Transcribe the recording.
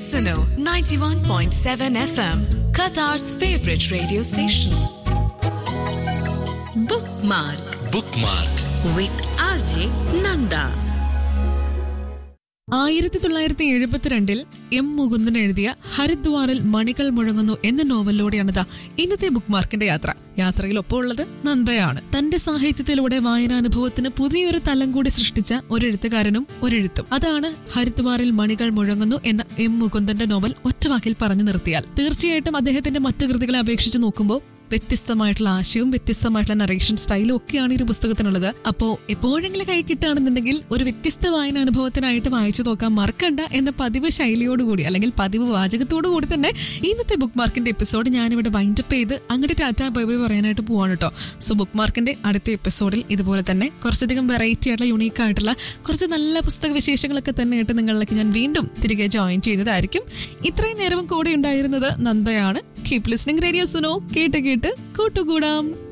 Suno 91.7 FM, Qatar's favorite radio station. Bookmark bookmark with RJ Nanda. ആയിരത്തി തൊള്ളായിരത്തി എഴുപത്തിരണ്ടിൽ M Mukundan എഴുതിയ ഹരിദ്വാറിൽ മണികൾ മുഴങ്ങുന്നു എന്ന നോവലിലൂടെയാണിതാ ഇന്നത്തെ ബുക്ക് മാർക്കിന്റെ യാത്ര യാത്രയിൽ ഒപ്പം ഉള്ളത് നന്ദയാണ് തന്റെ സാഹിത്യത്തിലൂടെ വായനാനുഭവത്തിന് പുതിയൊരു തലം കൂടി സൃഷ്ടിച്ച ഒരു എഴുത്തുകാരനും ഒരെഴുത്തും അതാണ് ഹരിദ്വാറിൽ മണികൾ മുഴങ്ങുന്നു എന്ന എം മുകുന്ദന്റെ നോവൽ ഒറ്റവാക്കിൽ പറഞ്ഞു നിർത്തിയാൽ തീർച്ചയായിട്ടും അദ്ദേഹത്തിന്റെ മറ്റു കൃതികളെ അപേക്ഷിച്ച് നോക്കുമ്പോൾ വ്യത്യസ്തമായിട്ടുള്ള ആശയവും വ്യത്യസ്തമായിട്ടുള്ള നറേഷൻ സ്റ്റൈലും ഒക്കെയാണ് ഈ ഒരു പുസ്തകത്തിനുള്ളത് അപ്പോ എപ്പോഴെങ്കിലും കൈ കിട്ടുകയാണെന്നുണ്ടെങ്കിൽ ഒരു വ്യത്യസ്ത വായനാനുഭവത്തിനായിട്ട് വായിച്ചു നോക്കാൻ മറക്കണ്ട എന്ന പതിവ് ശൈലിയോടുകൂടി അല്ലെങ്കിൽ പതിവ് വാചകത്തോടു കൂടി തന്നെ ഇന്നത്തെ ബുക്ക് മാർക്കിന്റെ എപ്പിസോഡ് ഞാനിവിടെ വൈൻഡപ്പ് ചെയ്ത് അങ്ങോട്ട് ടാറ്റ ബൈ ബൈ പറയാനായിട്ട് പോവാണ് കേട്ടോ സോ ബുക്ക് മാർക്കിന്റെ അടുത്ത എപ്പിസോഡിൽ ഇതുപോലെ തന്നെ കുറച്ചധികം വെറൈറ്റി ആയിട്ടുള്ള യുണീക്ക് ആയിട്ടുള്ള കുറച്ച് നല്ല പുസ്തക വിശേഷങ്ങളൊക്കെ തന്നെ ആയിട്ട് നിങ്ങളിലേക്ക് ഞാൻ വീണ്ടും തിരികെ ജോയിൻ ചെയ്യുന്നതായിരിക്കും ഇത്രയും നേരവും കൂടെ ഉണ്ടായിരുന്നത് നന്ദയാണ് കീപ് ലിസ്ണിംഗ് റേഡിയോ സുനോ കേട്ട് കേട്ട് കൂട്ടുകൂടാം